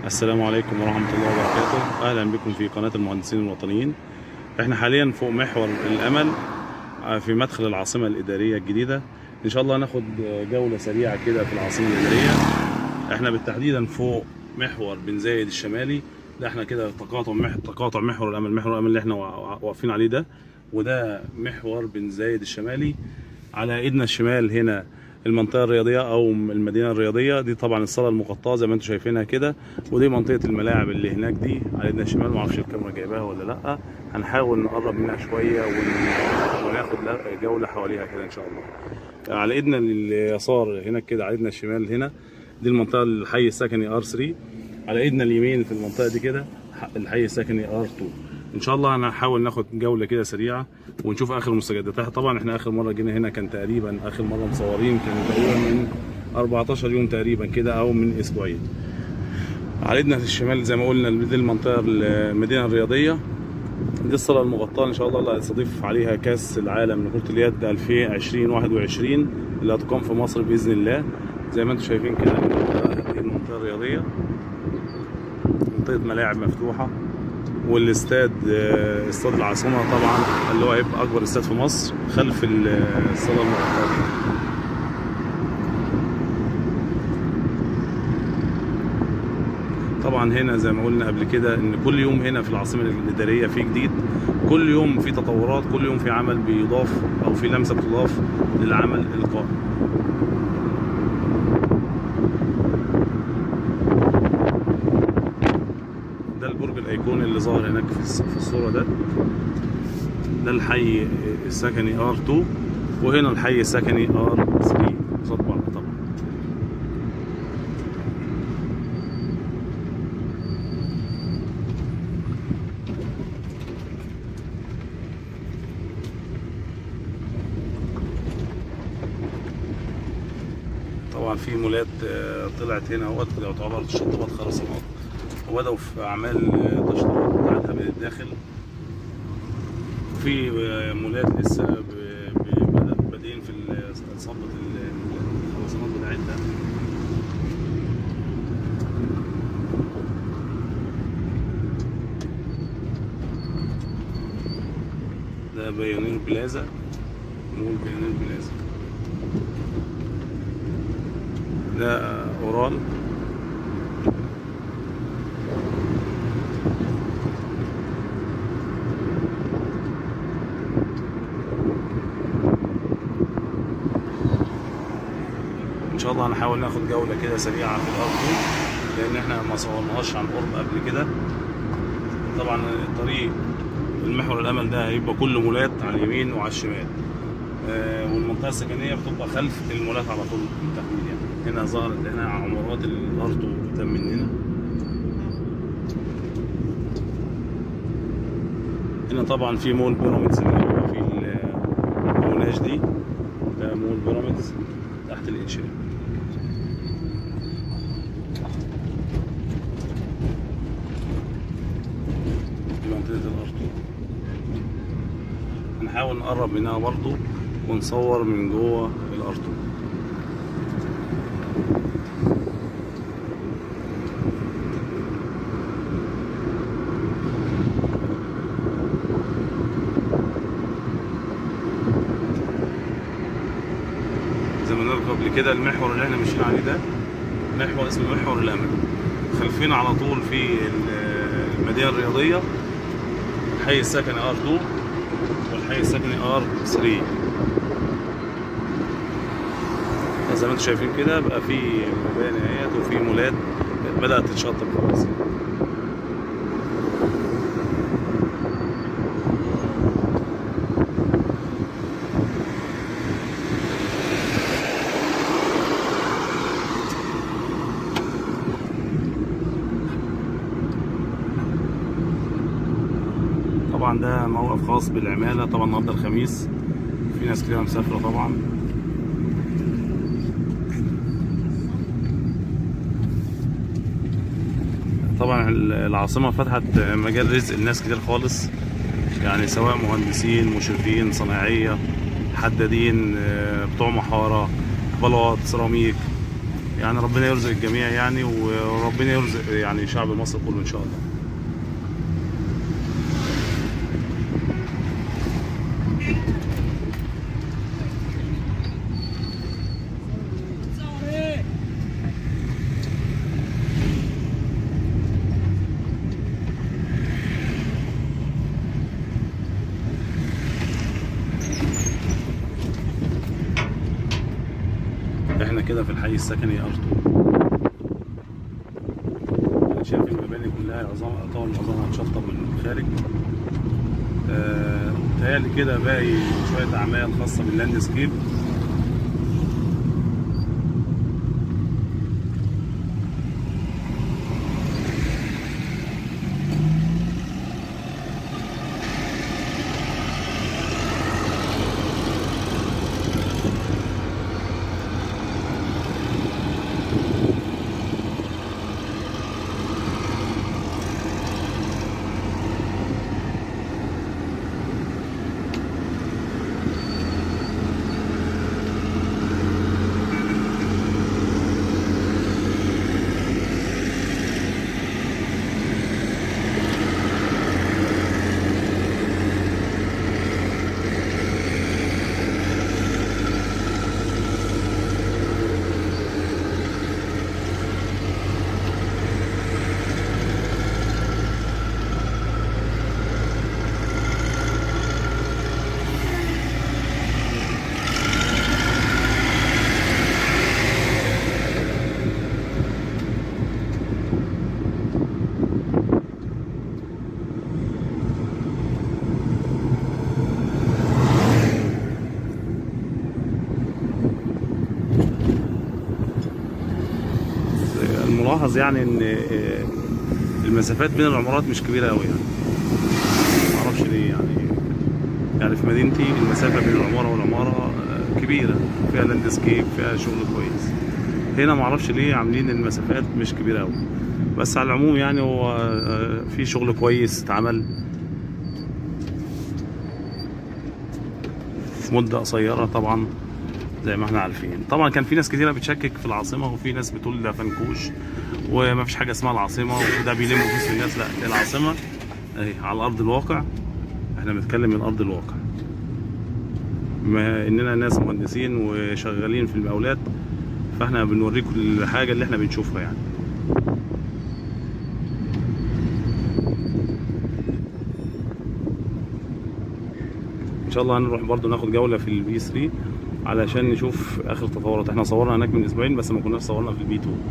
السلام عليكم ورحمة الله وبركاته أهلا بكم في قناة المهندسين الوطنيين احنا حاليا فوق محور الأمل في مدخل العاصمة الإدارية الجديدة إن شاء الله ناخد جولة سريعة كده في العاصمة الإدارية احنا بالتحديدا فوق محور بن زايد الشمالي ده احنا كده تقاطع مح... تقاطع محور الأمل محور الأمل اللي احنا وا- واقفين عليه ده وده محور بن زايد الشمالي على ايدنا الشمال هنا المنطقة الرياضية أو المدينة الرياضية دي طبعا الصالة المغطاة زي ما انتم شايفينها كده ودي منطقة الملاعب اللي هناك دي على ايدنا الشمال معرفش الكاميرا جايباها ولا لأ هنحاول نقرب منها شوية ون- وناخد لا- جولة حواليها كده إن شاء الله على ايدنا اليسار هناك كده على ايدنا الشمال هنا دي المنطقة الحي السكني ار 3 على ايدنا اليمين في المنطقة دي كده ح- الحي السكني ار 2 ان شاء الله هنحاول ناخد جوله كده سريعه ونشوف اخر المستجدات طبعا احنا اخر مره جينا هنا كان تقريبا اخر مره مصورين كان تقريبا من 14 يوم تقريبا كده او من اسبوعين على ايدنا الشمال زي ما قلنا دي المنطقه المدينه الرياضيه دي الصاله المغطاه ان شاء الله اللي هيستضيف عليها كاس العالم لكره اليد 2020 اللي هتقام في مصر باذن الله زي ما انتم شايفين كده المنطقة- دي المنطقه الرياضيه منطقه ملاعب مفتوحه والاستاد آه، استاد العاصمه طبعا اللي هو هيبقى اكبر استاد في مصر خلف ال- الصاله المغطاه طبعا هنا زي ما قلنا قبل كده ان كل يوم هنا في العاصمه الاداريه في جديد كل يوم في تطورات كل يوم في عمل بيضاف او في لمسه بتضاف للعمل القائم ده البرج الايقوني اللي ظاهر هناك في الص- في الصوره ده ده الحي السكني ار 2 وهنا الحي السكني ار 3 قصاد بعض طبعا طبعا في مولات آه، طلعت هنا اهوت يعتبر تشطيبات خرسانات وبدأوا في أعمال آه، تشطيبات بتاعتها من الداخل في آه، مولات لسه ب- ب- بدأ- بادئين في ال- صبة ال- الخرسانات بتاعتها ده بيونير بلازا مول بيونير بلازا ده اورال ان شاء الله هنحاول ناخد جوله كده سريعه في الارض دي لان احنا ما صورناهاش عن قرب قبل كده طبعا الطريق المحور الامل ده هيبقى كله مولات على اليمين وعلى الشمال آه، والمنطقه السكنيه بتبقى خلف المولات على طول بالتحديد يعني هنا ظهرت هنا عمارات الارض قدام مننا هنا طبعا في مول بيراميدز اللي هو في الموناج دي ده مول بيراميدز تحت الانشاء دي منطقة الأرض هنحاول نقرب منها برضو ونصور من جوه الأرض زي ما نرجع قبل كده المحور اللي احنا ماشيين عليه ده محور اسمه محور الأمل خلفينا على طول في ال- المدينة الرياضية الحي السكني ار 2 والحي السكني ار 3 زي ما انتم شايفين كده بقى في مباني اهيت وفي مولات بدأت تتشطب خلاص طبعا ده موقف خاص بالعمالة طبعا النهارده الخميس في ناس كتير مسافرة طبعا طبعا العاصمة فتحت مجال رزق لناس كتير خالص يعني سواء مهندسين مشرفين صناعية حدادين آه، بتوع محارة بلاط سيراميك يعني ربنا يرزق الجميع يعني وربنا يرزق يعني شعب مصر كله ان شاء الله احنا كده في الحي السكني ارتو انا شايف المباني كلها عظام طبعا معظمها اتشطب من الخارج آه، متهيألي كده باقي شوية أعمال خاصة باللاند سكيب الملاحظ يعني ان آه، المسافات بين العمارات مش كبيره قوي يعني معرفش ليه يعني يعني في مدينتي المسافه بين العماره والعماره آه، كبيره فيها لاندسكيب فيها شغل كويس هنا معرفش ليه عاملين المسافات مش كبيره قوي بس على العموم يعني هو آه، في شغل كويس اتعمل في مده قصيره طبعا زي ما احنا عارفين طبعا كان في ناس كتيره بتشكك في العاصمه وفي ناس بتقول ده فنكوش وما فيش حاجه اسمها العاصمه وده بيلم فلوس الناس لا دي العاصمه اهي على ارض الواقع احنا بنتكلم من ارض الواقع بما اننا ناس مهندسين وشغالين في المقاولات فاحنا بنوريكم الحاجه اللي احنا بنشوفها يعني ان شاء الله هنروح برضو ناخد جوله في البي 3 علشان نشوف اخر تطورات احنا صورنا هناك من اسبوعين بس ما كناش صورنا في البي 2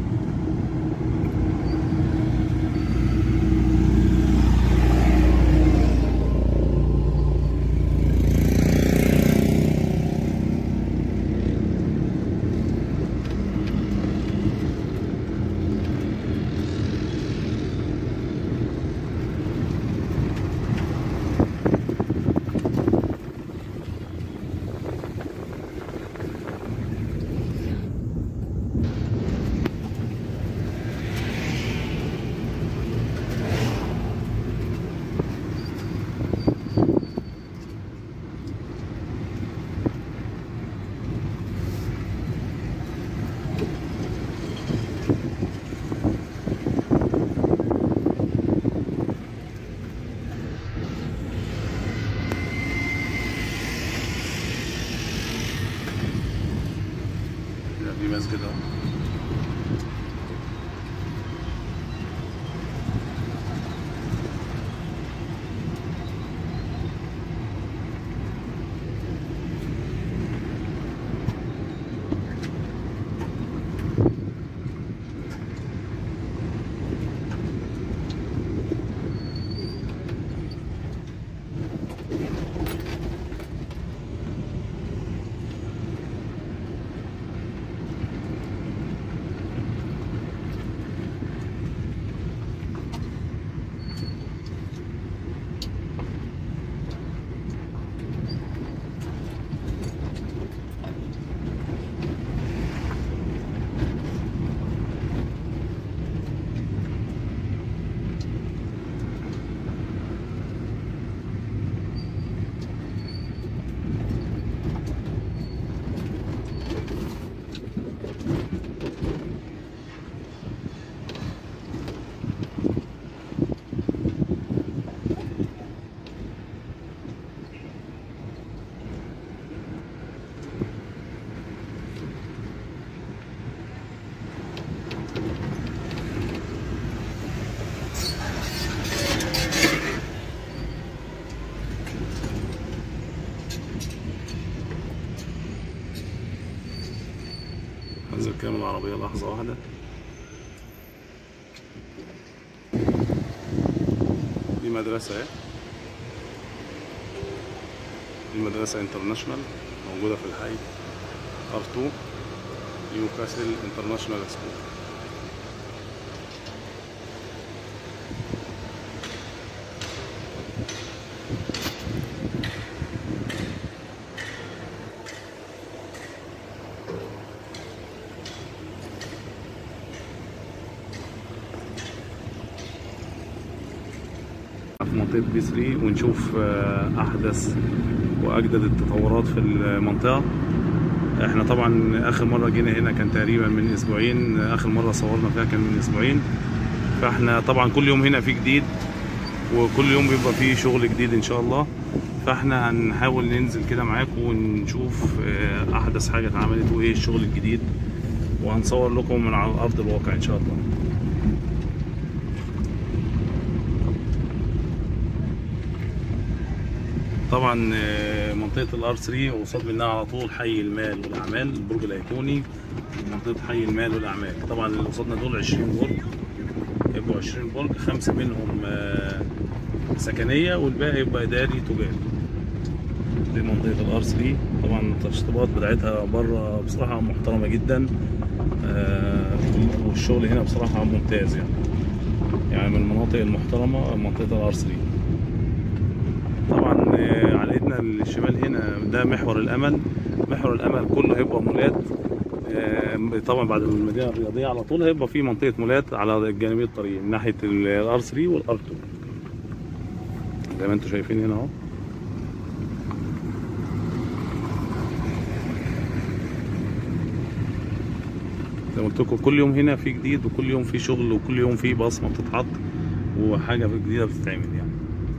كامل العربية لحظة واحدة دي مدرسة اهي دي مدرسة انترناشونال موجودة في الحي ار2 نيوكاسل انترناشونال سكول في منطقة بي 3 ونشوف آه، أحدث وأجدد التطورات في المنطقة احنا طبعا آخر مرة جينا هنا كان تقريبا من أسبوعين آخر مرة صورنا فيها كان من أسبوعين فاحنا طبعا كل يوم هنا في جديد وكل يوم بيبقى فيه شغل جديد إن شاء الله فاحنا هنحاول ننزل كده معاكم ونشوف آه، أحدث حاجة اتعملت وإيه الشغل الجديد وهنصور لكم من على أرض الواقع إن شاء الله طبعا آه، منطقة الار 3 قصاد منها على طول حي المال والأعمال البرج الأيقوني منطقة حي المال والأعمال طبعا اللي قصادنا دول 20 برج يبقوا 20 برج خمسة منهم آه، سكنية والباقي يبقى إداري تجاري دي منطقة الار 3 طبعا التشطيبات بتاعتها بره بصراحة محترمة جدا آه، والشغل هنا بصراحة ممتاز يعني يعني من المناطق المحترمة منطقة الار 3 طبعا آه، على ايدنا الشمال هنا ده محور الامل محور الامل كله هيبقى مولات آه، طبعا بعد المدينه الرياضيه على طول هيبقى في منطقه مولات على جانبي الطريق من ناحيه الار 3 والار 2 زي ما انتم شايفين هنا اهو زي ما قلت لكم كل يوم هنا في جديد وكل يوم في شغل وكل يوم في بصمه بتتحط وحاجه جديده بتتعمل يعني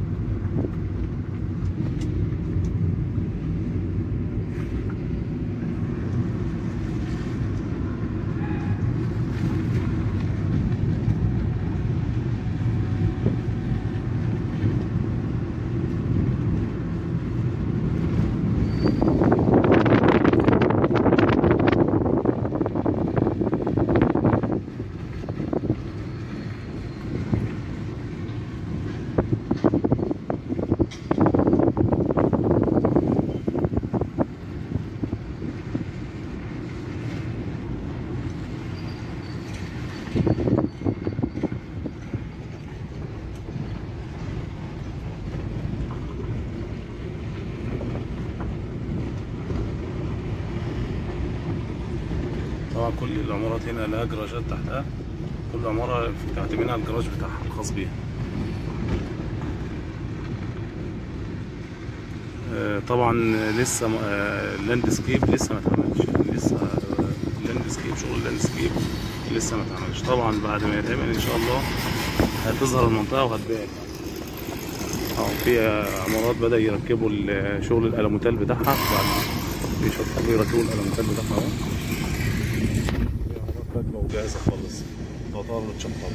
طبعا كل العمارات هنا لها جراجات تحتها كل عمارة تحت منها الجراج بتاعها الخاص بيها آه، طبعا لسه اللاند سكيب لسه ما اتعملش لسه اللاند سكيب شغل اللاند سكيب لسه ما اتعملش طبعا بعد ما يتعمل ان شاء الله هتظهر المنطقة وهتبان اه في عمارات بدأ يركبوا ال- شغل الألموتال بتاعها بعد بيشطبوا يركبوا الألموتال بتاعها اهو في عمارات راكبة وجاهزة خالص تعتبر متشطبة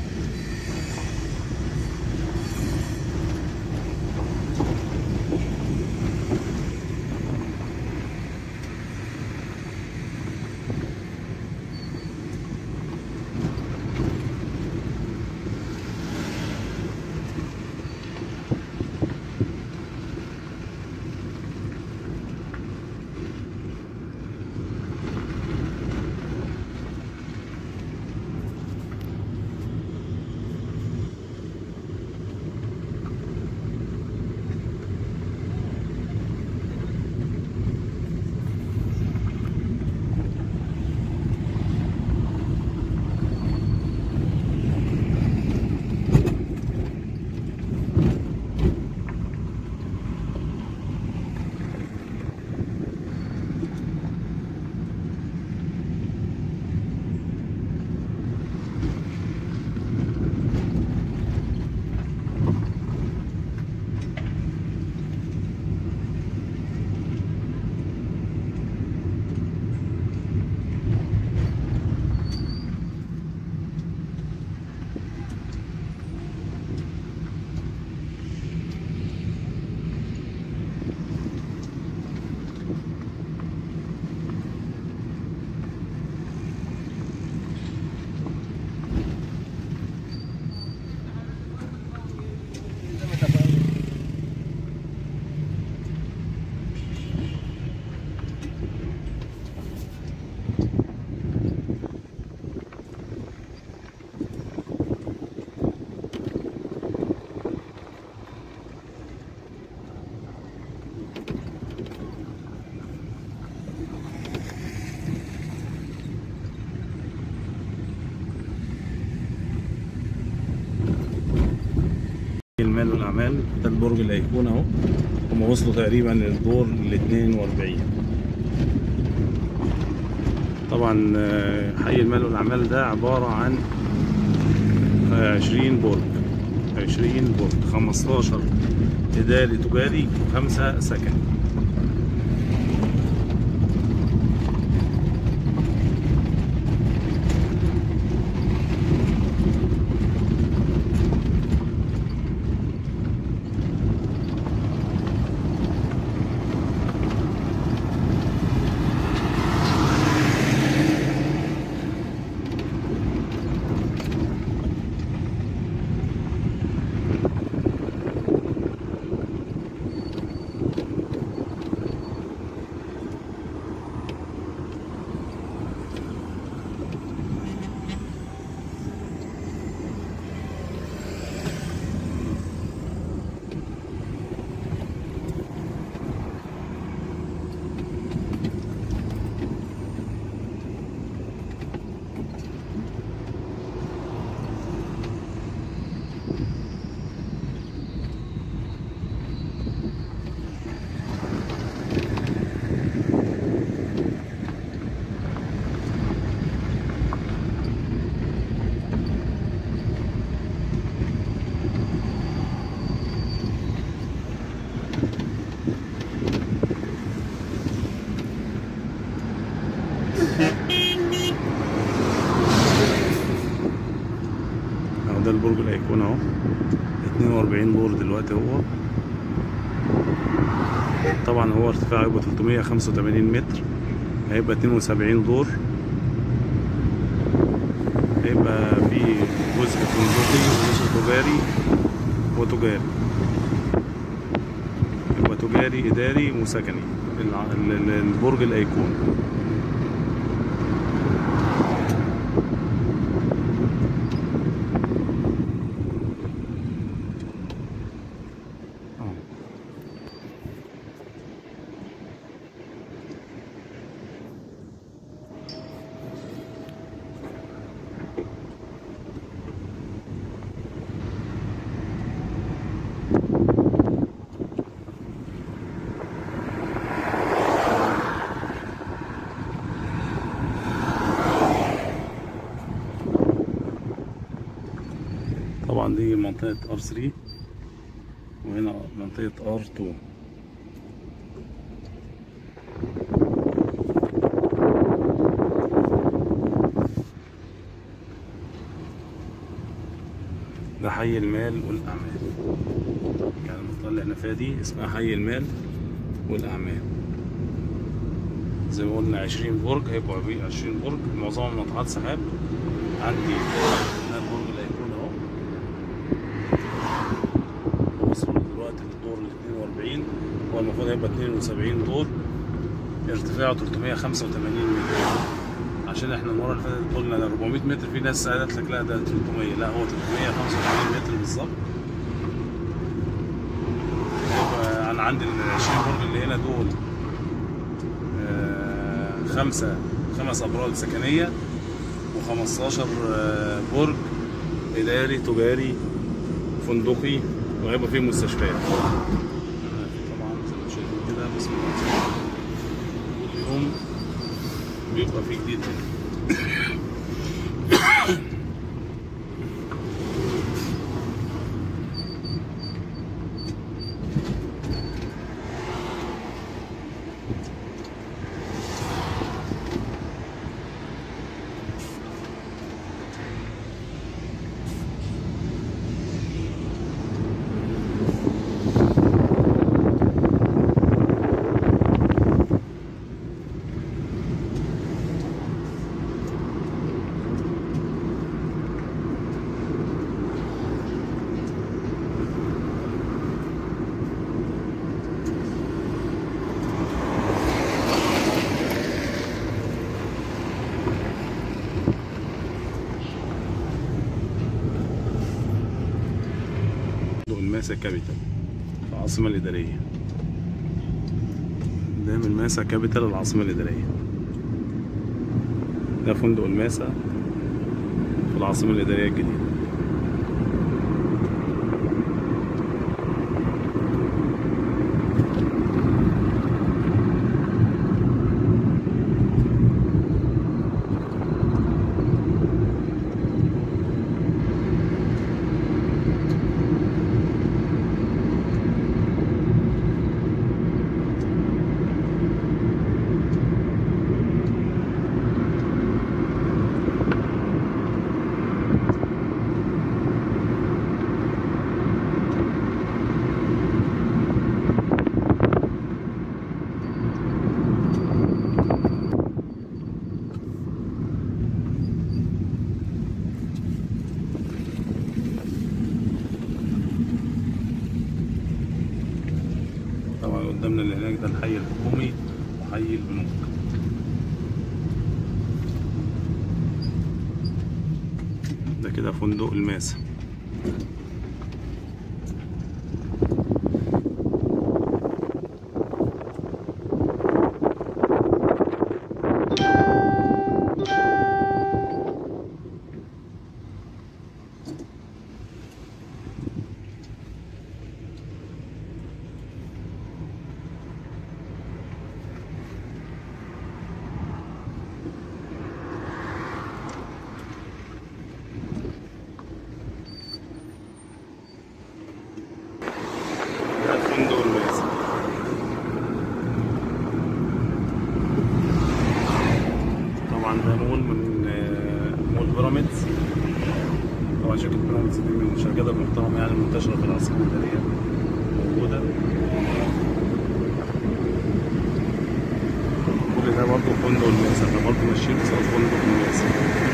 المال والاعمال ده البرج اللي هيكون اهو هم وصلوا تقريبا للدور ال 42 طبعا آه، حي المال والاعمال ده عباره عن آه، 20 برج 20 برج 15 اداري تجاري وخمسه سكني اهو ده البرج اللي هيكون اهو 42 دور دلوقتي هو طبعا هو ارتفاعه هيبقى 385 متر هيبقى 72 دور هيبقى في جزء فندقي وجزء تجاري وتجاري يبقى تجاري اداري وسكني الع- ال- ال- البرج اللي هيكون اه طبعا دي منطقة R3 وهنا منطقة R2 ده حي المال والأعمال يعني المنطقة اللي احنا فيها دي اسمها حي المال والأعمال زي ما قلنا 20 برج هيبقوا 20 برج معظمهم ناطحات سحاب عندي ده البرج اللي هيكون اهو وصلوا دلوقتي للدور ال 42 هو المفروض هيبقى 72 دور ارتفاعه 385 متر عشان احنا المره اللي فاتت قلنا ده 400 متر في ناس قالت لك لا ده 300 لا هو 385 متر بالظبط يبقى انا عندي ال 20 برج اللي هنا دول آه، خمسه خمس ابراج سكنيه و15 برج اداري تجاري فندقي وهيبقى فيه مستشفيات طبعا زي ما شايفين كده بسم الله ما شاء الله. كل يوم بيبقى فيه جديد هنا فندق الماسا كابيتال العاصمة الإدارية ده من ماسا كابيتال العاصمة الإدارية ده فندق الماسا في العاصمة الإدارية الجديدة قدامنا اللي هناك ده الحي الحكومي وحي البنوك ده كده فندق الماسة ده فندق الماسة طبعا ده مول من آه، مول بيراميدز طبعا شركة بيراميدز دي من الشركات المحترمة يعني المنتشرة في العاصمة الإدارية موجودة كل ده برضه فندق الماسة احنا برضه ماشيين قصاد فندق الماسة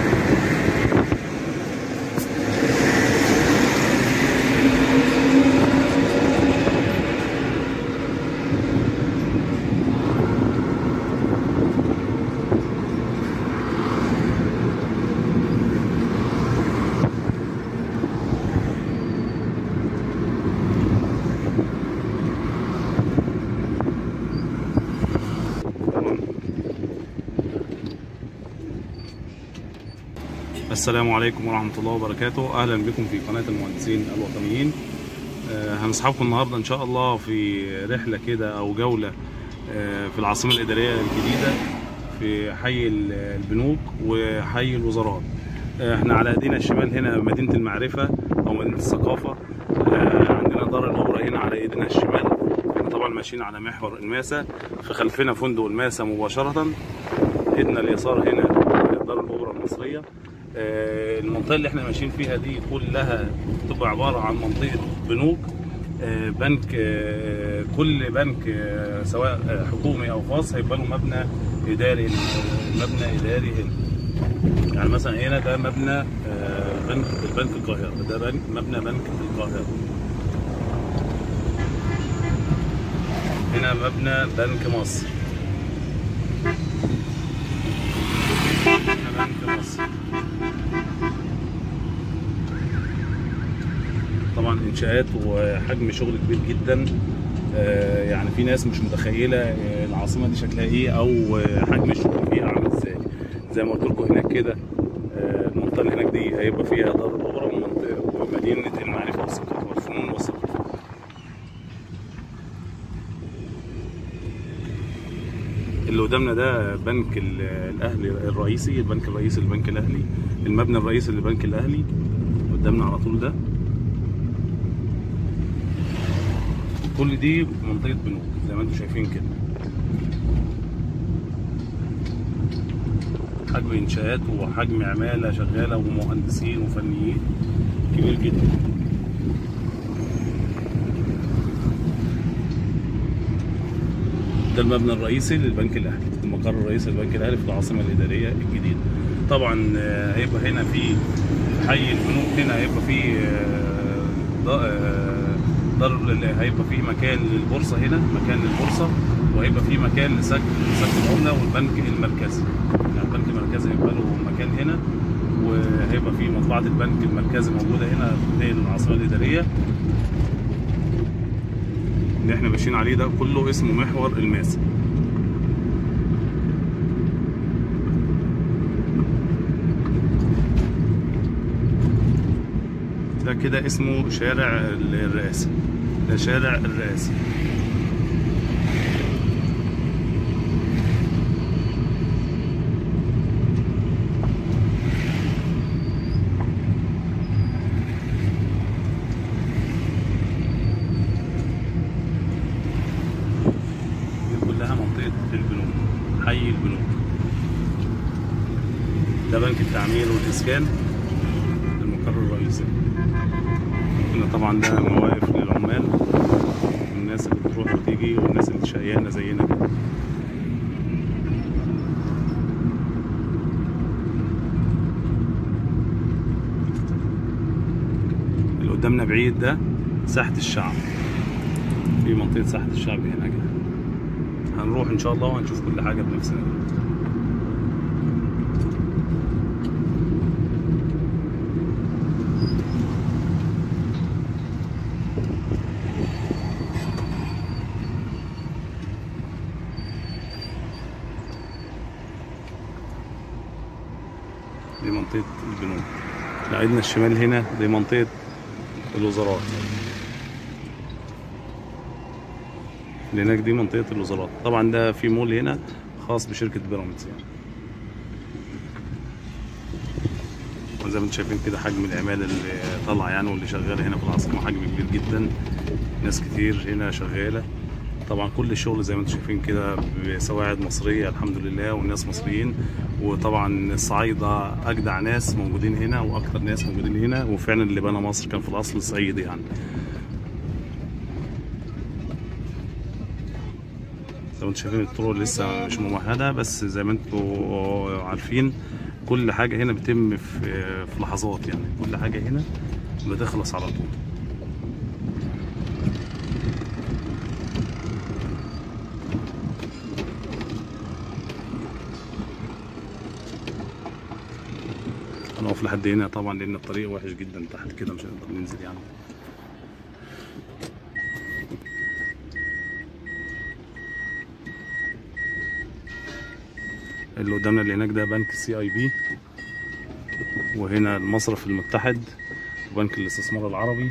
السلام عليكم ورحمة الله وبركاته أهلا بكم في قناة المهندسين الوطنيين آه، هنصحابكم النهاردة إن شاء الله في رحلة كده أو جولة آه، في العاصمة الإدارية الجديدة في حي ال- البنوك وحي الوزارات آه، احنا على ايدينا الشمال هنا مدينة المعرفة أو مدينة الثقافة آه، عندنا دار الأوبرا هنا على ايدينا الشمال احنا طبعا ماشيين على محور الماسة في خلفنا فندق الماسة مباشرة ايدنا اليسار هنا دار الاوبرا المصريه آه، المنطقه اللي احنا ماشيين فيها دي كلها تبقى عباره عن منطقه بنوك آه، بنك آه، كل بنك آه، سواء آه، حكومي او خاص هيبقى له مبنى اداري آه، مبنى اداري هنا يعني مثلا هنا ده مبنى آه، بنك البنك القاهره ده بنك مبنى بنك القاهره هنا مبنى بنك مصر هنا بنك مصر طبعا انشاءات وحجم شغل كبير جدا آه، يعني في ناس مش متخيله آه، العاصمه دي شكلها ايه او آه، حجم الشغل فيها عامل ازاي زي ما قلت لكم هناك كده آه، المنطقه اللي هناك دي هيبقى فيها دار الاوبرا ومنطقه ومدينه المعرفه والثقافه والفنون والثقافه اللي قدامنا ده بنك ال- الاهلي الرئيسي البنك الرئيسي للبنك الاهلي المبنى الرئيسي للبنك الاهلي قدامنا على طول ده كل دي منطقه بنوك زي ما انتم شايفين كده حجم انشاءات وحجم عماله شغاله ومهندسين وفنيين كبير جدا ده المبنى الرئيسي للبنك الاهلي المقر الرئيسي للبنك الاهلي في العاصمه الاداريه الجديده طبعا آه، هيبقى هنا في حي البنوك هنا هيبقى في آه، ض- آه، دار ال- هيبقى في مكان للبورصه هنا مكان للبورصه وهيبقى في مكان لسجل سجل العمله والبنك المركزي يعني البنك المركزي هيبقى له مكان هنا وهيبقى في مطبعه البنك المركزي موجوده هنا في العاصمه الاداريه اللي احنا ماشيين عليه ده كله اسمه محور الماسة ده كده اسمه شارع الرئاسة ده شارع الرئاسة دي كلها منطقة البنوك حي البنوك ده بنك التعمير والإسكان المقر الرئيسي هنا طبعا ده مواقف للعمال والناس اللي بتروح وتيجي والناس اللي شقيانة زينا كده اللي قدامنا بعيد ده ساحة الشعب في منطقة ساحة الشعب هنا كده هنروح ان شاء الله وهنشوف كل حاجه بنفسنا دي منطقة البنوك اللي عندنا الشمال هنا دي منطقة الوزارات اللي هناك دي منطقة الوزارات طبعا ده في مول هنا خاص بشركة بيراميدز يعني وزي ما انتم شايفين كده حجم العمالة اللي طالعة يعني واللي شغالة هنا في العاصمة حجم كبير جدا ناس كتير هنا شغالة طبعا كل الشغل زي ما انتم شايفين كده بسواعد مصرية الحمد لله والناس مصريين وطبعا الصعايدة أجدع ناس موجودين هنا وأكتر ناس موجودين هنا وفعلا اللي بنى مصر كان في الأصل صعيدي يعني زي ما انتم شايفين الطرق لسه مش ممهدة بس زي ما انتم عارفين كل حاجة هنا بتتم في في لحظات يعني كل حاجة هنا بتخلص على طول هنقف لحد هنا طبعا لان الطريق وحش جدا تحت كده مش هنقدر ننزل يعني اللي قدامنا اللي هناك ده بنك سي اي بي وهنا المصرف المتحد وبنك الاستثمار العربي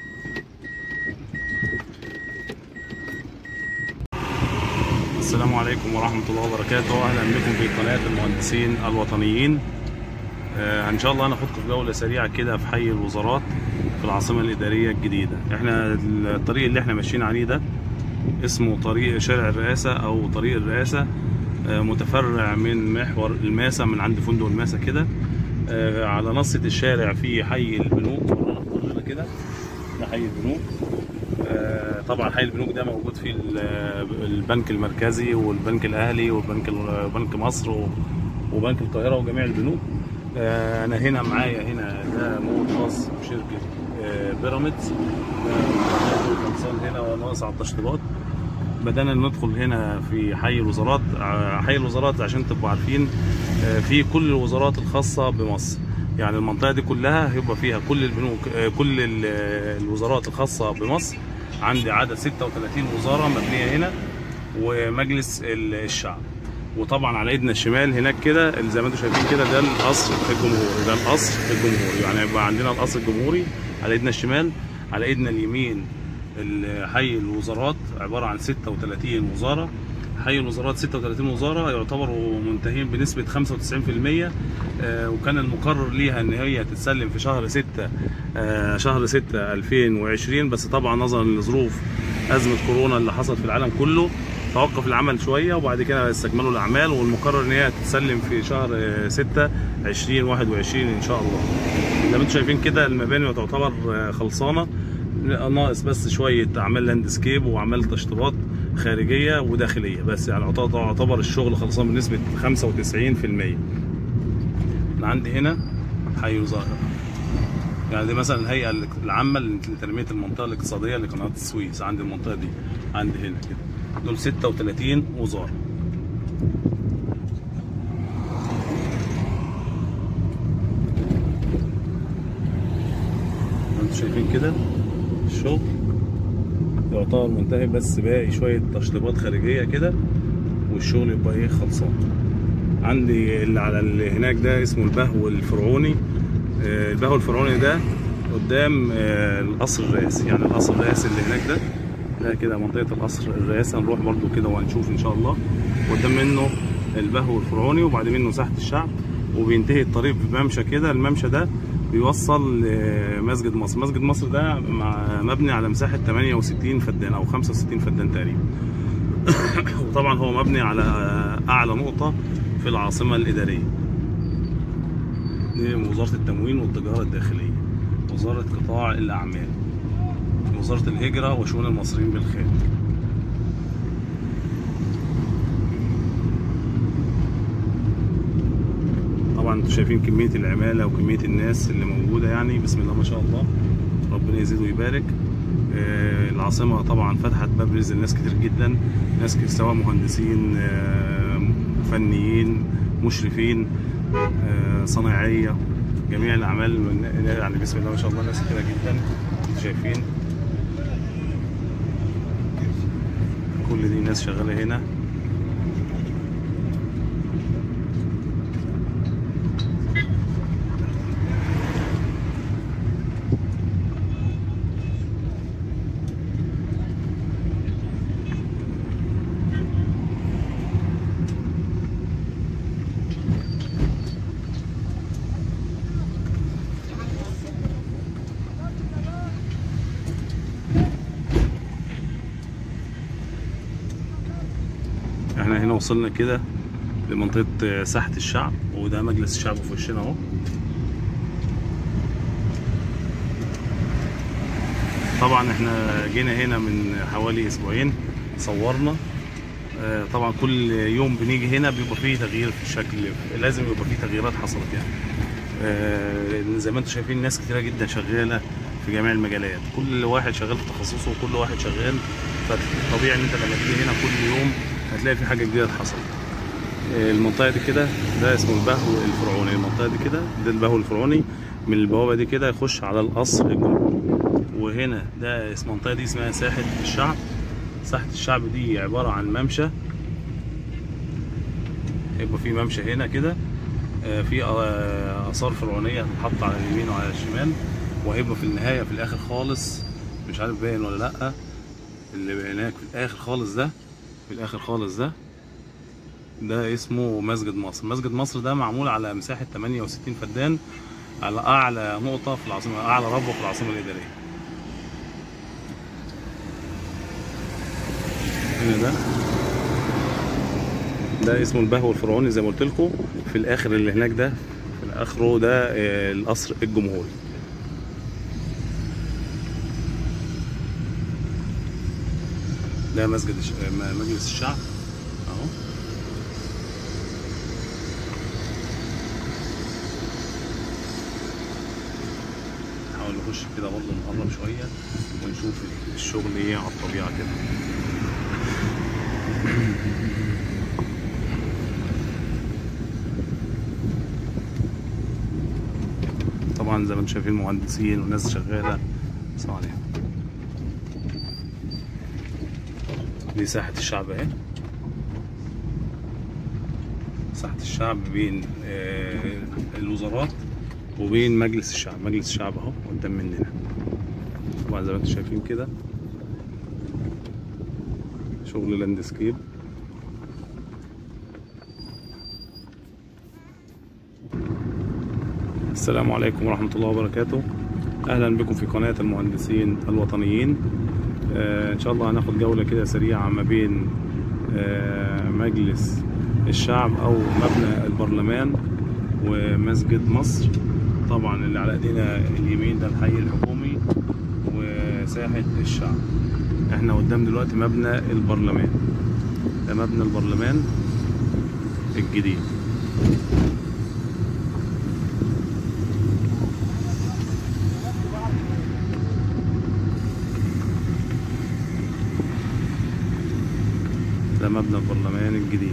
السلام عليكم ورحمة الله وبركاته أهلا بكم في قناة المهندسين الوطنيين آه ان شاء الله هناخدكم في جوله سريعه كده في حي الوزارات في العاصمه الاداريه الجديده احنا الطريق اللي احنا ماشيين عليه ده اسمه طريق شارع الرئاسه او طريق الرئاسه آه متفرع من محور الماسه من عند فندق الماسه كده آه على نصة الشارع في حي البنوك كلنا كده ده حي البنوك طبعا حي البنوك ده موجود فيه البنك المركزي والبنك الاهلي وبنك بنك مصر وبنك القاهره وجميع البنوك انا هنا معايا هنا ده مول خاص بشركه بيراميدز خلصان هنا وناقص على التشطيبات بدانا ندخل هنا في حي الوزارات حي الوزارات عشان تبقوا عارفين في كل الوزارات الخاصه بمصر يعني المنطقه دي كلها هيبقى فيها كل البنوك كل الوزارات الخاصه بمصر عندي عدد 36 وزاره مبنيه هنا ومجلس الشعب وطبعا على ايدنا الشمال هناك كده اللي زي ما انتم شايفين كده ده القصر الجمهوري ده القصر الجمهوري يعني يبقى عندنا القصر الجمهوري على ايدنا الشمال على ايدنا اليمين حي الوزارات عباره عن 36 وزاره حي الوزارات 36 وزاره يعتبروا منتهين بنسبه 95% آه وكان المقرر ليها ان هي تتسلم في شهر 6 آه شهر 6 2020 بس طبعا نظرا لظروف ازمه كورونا اللي حصلت في العالم كله توقف العمل شويه وبعد كده استكملوا الاعمال والمقرر ان هي تتسلم في شهر 6 2021 ان شاء الله زي ما انتم شايفين كده المباني تعتبر خلصانه ناقص بس شويه اعمال لاندسكيب واعمال تشطيبات خارجيه وداخليه بس يعني تعتبر الشغل خلصان بنسبه 95% انا عندي هنا حي وزاره يعني دي مثلا الهيئه العامه لتنميه المنطقه الاقتصاديه لقناه السويس عندي المنطقه دي عندي هنا كده دول 36 وزاره انتوا شايفين كده الشغل يعتبر منتهي بس باقي شويه تشطيبات خارجيه كده والشغل يبقى ايه خلصان عندي اللي على اللي هناك ده اسمه البهو الفرعوني آه البهو الفرعوني ده قدام آه القصر الرئاسي يعني القصر الرئاسي اللي هناك ده ده كده منطقه القصر الرئاسي هنروح برضو كده وهنشوف ان شاء الله قدام منه البهو الفرعوني وبعد منه ساحه الشعب وبينتهي الطريق بممشى كده الممشى ده بيوصل لمسجد مصر مسجد مصر ده مبني على مساحه 68 فدان او 65 فدان تقريبا وطبعا هو مبني على اعلى نقطه في العاصمه الاداريه دي وزاره التموين والتجاره الداخليه وزاره قطاع الاعمال وزاره الهجره وشؤون المصريين بالخارج طبعا انتوا شايفين كميه العماله وكميه الناس اللي موجوده يعني بسم الله ما شاء الله ربنا يزيد ويبارك آه، العاصمة طبعا فتحت باب رزق لناس كتير جدا ناس كتير سواء مهندسين آه، فنيين مشرفين آه، صنايعية جميع الأعمال من- يعني بسم الله ما شاء الله ناس كتيرة جدا انتوا شايفين كل دي ناس شغالة هنا احنا هنا وصلنا كده لمنطقة ساحة الشعب وده مجلس الشعب في وشنا اهو طبعا احنا جينا هنا من حوالي اسبوعين صورنا آه، طبعا كل يوم بنيجي هنا بيبقى فيه تغيير في الشكل لازم يبقى فيه تغييرات حصلت يعني آه، لأن زي ما انتم شايفين ناس كتيرة جدا شغالة في جميع المجالات كل واحد شغال في تخصصه وكل واحد شغال فطبيعي ان انت لما تيجي هنا كل يوم هتلاقي في حاجة جديدة حصلت آه، المنطقة دي كده ده اسمه البهو الفرعوني المنطقة دي كده ده البهو الفرعوني من البوابة دي كده يخش على القصر الجمهوري وهنا ده اسم المنطقة دي اسمها ساحة الشعب ساحة الشعب دي عبارة عن ممشى يبقى في ممشى هنا كده آه، في آه، آثار فرعونية هتتحط على اليمين وعلى الشمال وهيبقى في النهاية في الآخر خالص مش عارف باين ولا لأ اللي هناك في الآخر خالص ده في الآخر خالص ده ده اسمه مسجد مصر مسجد مصر ده معمول على مساحة 68 فدان على أعلى نقطة في العاصمة أعلى ربوة في العاصمة الإدارية هنا ده ده اسمه البهو الفرعوني زي ما قلت لكم في الاخر اللي هناك ده في الاخره ده آه، القصر الجمهوري ده مسجد الش... آه، م- مجلس الشعب اهو نحاول نخش كده برضه نقرب شويه ونشوف الشغل ايه على الطبيعه كده طبعا زي ما انتم شايفين مهندسين وناس شغاله السلام عليكم دي ساحة الشعب اهي ساحة الشعب بين آه، الوزارات وبين مجلس الشعب مجلس الشعب اهو قدام مننا طبعا زي ما انتم شايفين كده شغل لاندسكيب السلام عليكم ورحمة الله وبركاته أهلا بكم في قناة المهندسين الوطنيين آه إن شاء الله هناخد جولة كده سريعة ما بين آه مجلس الشعب أو مبنى البرلمان ومسجد مصر طبعا اللي على ايدينا اليمين ده الحي الحكومي وساحة الشعب احنا قدام دلوقتي مبنى البرلمان ده مبنى البرلمان الجديد ده مبنى البرلمان الجديد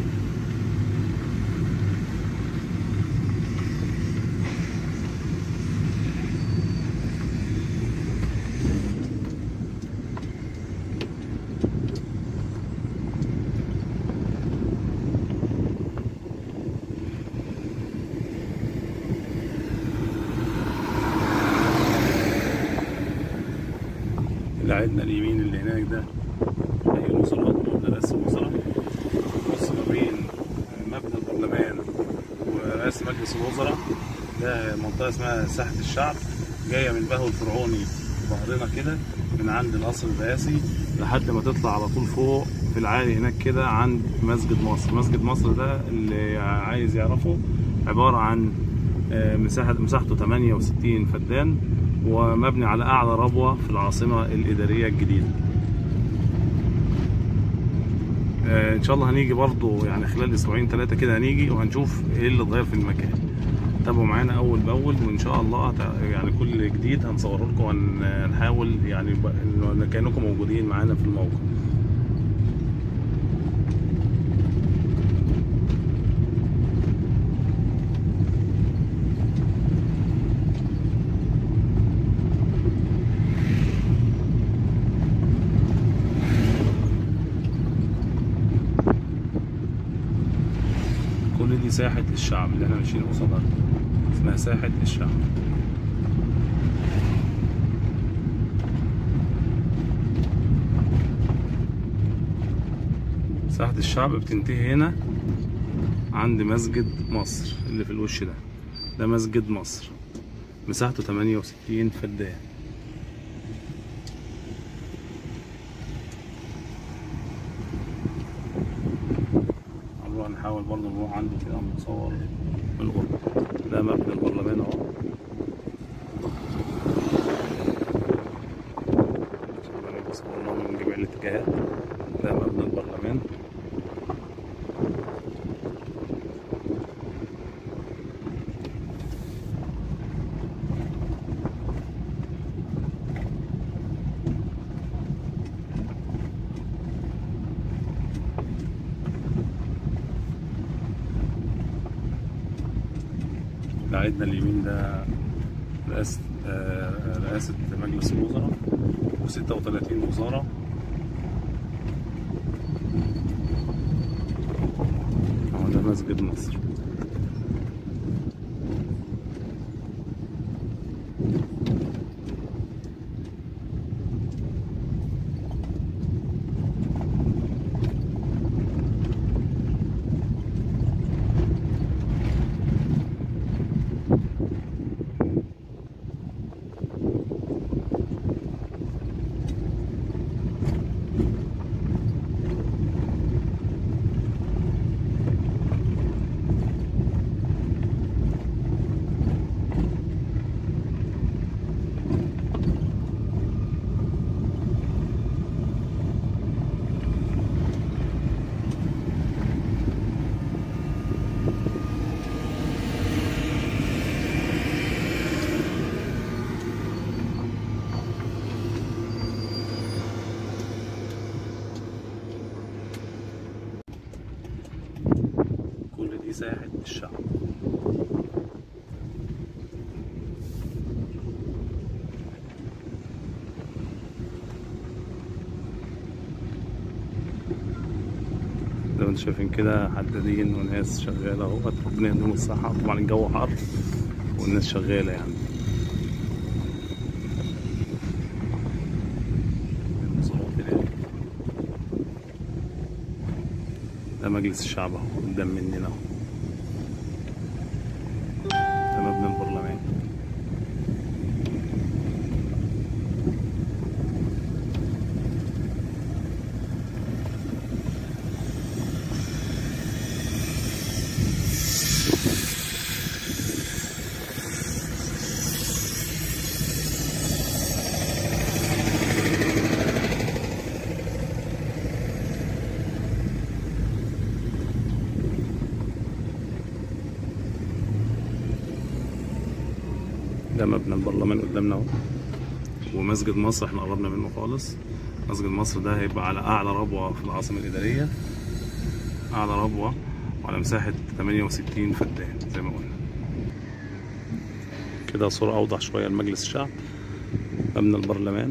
اللي عندنا اليمين اللي هناك ده هي الوزارات ده رئاسة الوزراء نص ما بين مبنى البرلمان ورئاسة مجلس الوزراء ده منطقة اسمها ساحة الشعب جاية من بهو الفرعوني ظهرنا كده من عند القصر الرئاسي لحد ما تطلع على طول فوق في العالي هناك كده عند مسجد مصر مسجد مصر ده اللي عايز يعرفه عبارة عن آه، مساحة مساحته 68 فدان ومبني على أعلى ربوة في العاصمة الإدارية الجديدة آه، ان شاء الله هنيجي برضو يعني خلال اسبوعين ثلاثه كده هنيجي وهنشوف ايه اللي اتغير في المكان تابعوا معانا اول باول وان شاء الله هت- يعني كل جديد هنصوره لكم وهنحاول يعني ب- إنه كانكم موجودين معانا في الموقع كل دي ساحة الشعب اللي احنا ماشيين قصادها اسمها ساحة الشعب ساحة الشعب بتنتهي هنا عند مسجد مصر اللي في الوش ده ده مسجد مصر مساحته 68 فدان هنروح نحاول برضه نروح عنده كده نصور من قرب ده مبنى البرلمان اهو عشان صورناه من جميع الاتجاهات ده مبنى البرلمان قاعدنا اليمين ده رئاسة آه، رئاسة مجلس الوزراء و36 وزارة اهو ده مسجد مصر كل دي ساحة الشعب زي ما انتم شايفين كده حدادين وناس شغالة اهو ربنا يديهم الصحة طبعا الجو حر والناس شغالة يعني المواصلات هناك. ده مجلس الشعب اهو قدام مننا اهو ده مبنى البرلمان ده مبنى البرلمان قدامنا اهو ومسجد مصر احنا قربنا منه خالص مسجد مصر ده هيبقى على اعلى ربوه في العاصمه الاداريه اعلى ربوه وعلى مساحه 68 فدان زي ما قلنا كده صوره اوضح شويه لمجلس الشعب مبنى البرلمان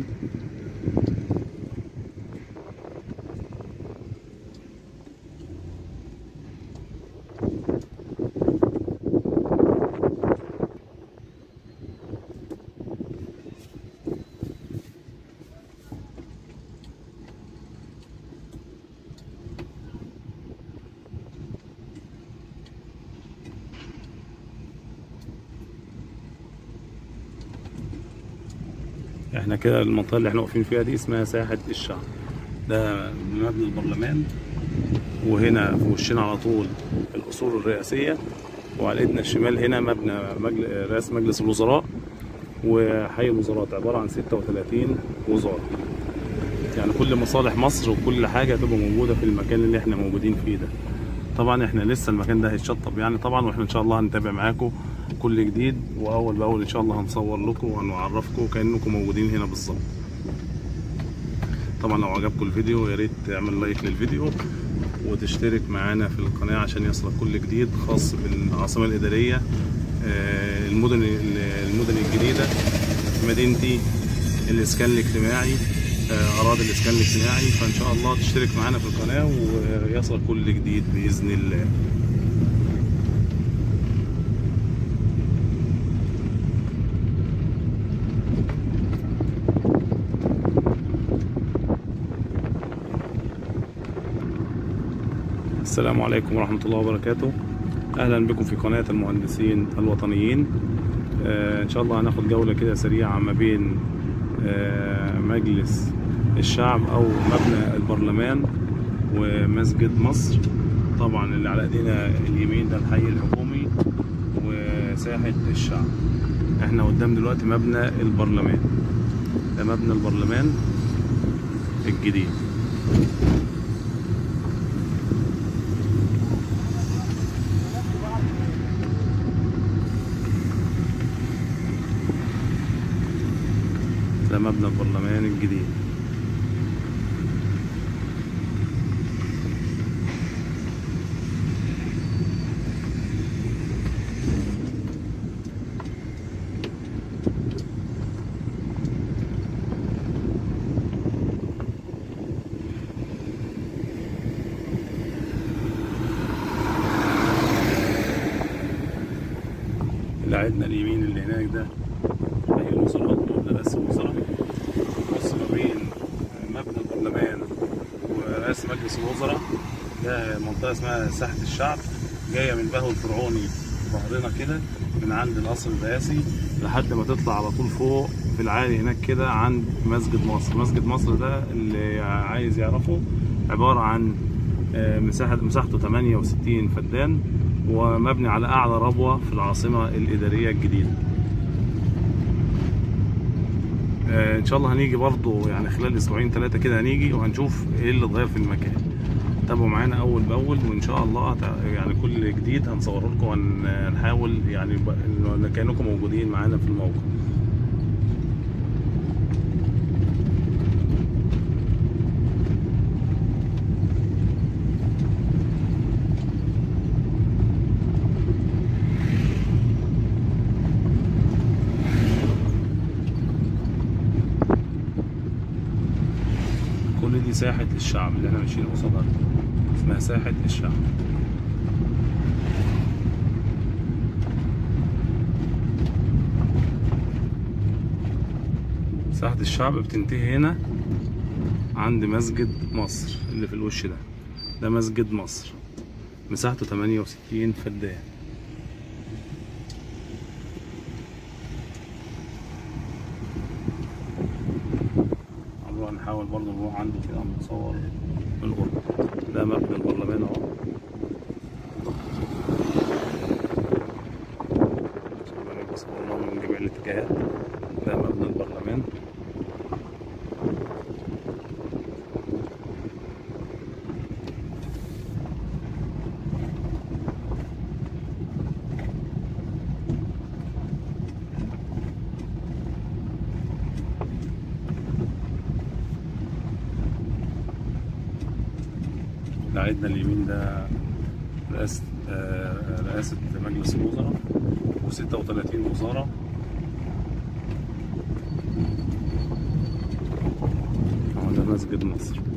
احنا كده المنطقه اللي احنا واقفين فيها دي اسمها ساحه الشعب ده مبنى البرلمان وهنا في وشنا على طول القصور الرئاسيه وعلى ايدنا الشمال هنا مبنى مجل... رئاسه مجلس الوزراء وحي الوزارات عباره عن 36 وزاره يعني كل مصالح مصر وكل حاجه هتبقى موجوده في المكان اللي احنا موجودين فيه ده طبعا احنا لسه المكان ده هيتشطب يعني طبعا واحنا ان شاء الله هنتابع معاكم كل جديد واول باول ان شاء الله هنصور لكم وهنعرفكم كانكم موجودين هنا بالظبط طبعا لو عجبكم الفيديو يا ريت تعمل لايك للفيديو وتشترك معانا في القناه عشان يصلك كل جديد خاص بالعاصمه الاداريه آه، المدن المدن الجديده مدينتي الاسكان الاجتماعي آه، اراضي الاسكان الاجتماعي فان شاء الله تشترك معانا في القناه ويصلك كل جديد باذن الله السلام عليكم ورحمة الله وبركاته أهلا بكم في قناة المهندسين الوطنيين آه إن شاء الله هناخد جولة كده سريعة ما بين آه مجلس الشعب أو مبنى البرلمان ومسجد مصر طبعا اللي على ايدينا اليمين ده الحي الحكومي وساحة الشعب احنا قدام دلوقتي مبنى البرلمان ده مبنى البرلمان الجديد ده مبنى البرلمان الجديد اللي عندنا اليمين اللي هناك ده حي الوزراء ده رئاسة الوزراء بص ما بين مبنى البرلمان ورئاسة مجلس الوزراء ده منطقة اسمها ساحة الشعب جاية من بهو الفرعوني ظهرنا كده من عند القصر الرئاسي لحد ما تطلع على طول فوق في العالي هناك كده عند مسجد مصر مسجد مصر ده اللي عايز يعرفه عبارة عن آه، مساحة مساحته 68 فدان ومبني على أعلى ربوة في العاصمة الإدارية الجديدة آه، ان شاء الله هنيجي برضو يعني خلال اسبوعين ثلاثه كده هنيجي وهنشوف ايه اللي اتغير في المكان تابعوا معانا اول باول وان شاء الله هت- يعني كل جديد هنصوره لكم وهنحاول يعني ب- إنه كانكم موجودين معانا في الموقع كل دي ساحة الشعب اللي احنا ماشيين قصادها اسمها ساحة الشعب ساحة الشعب بتنتهي هنا عند مسجد مصر اللي في الوش ده ده مسجد مصر مساحته 68 فدان هنروح نحاول برضه نروح عنده كده نصور من قرب ده مبنى البرلمان اهو عشان بصور لهم من جميع الاتجاهات ده مبنى البرلمان اللي عندنا اليمين ده رئاسة آه، رئاسة مجلس الوزراء و36 وزارة وده مسجد مصر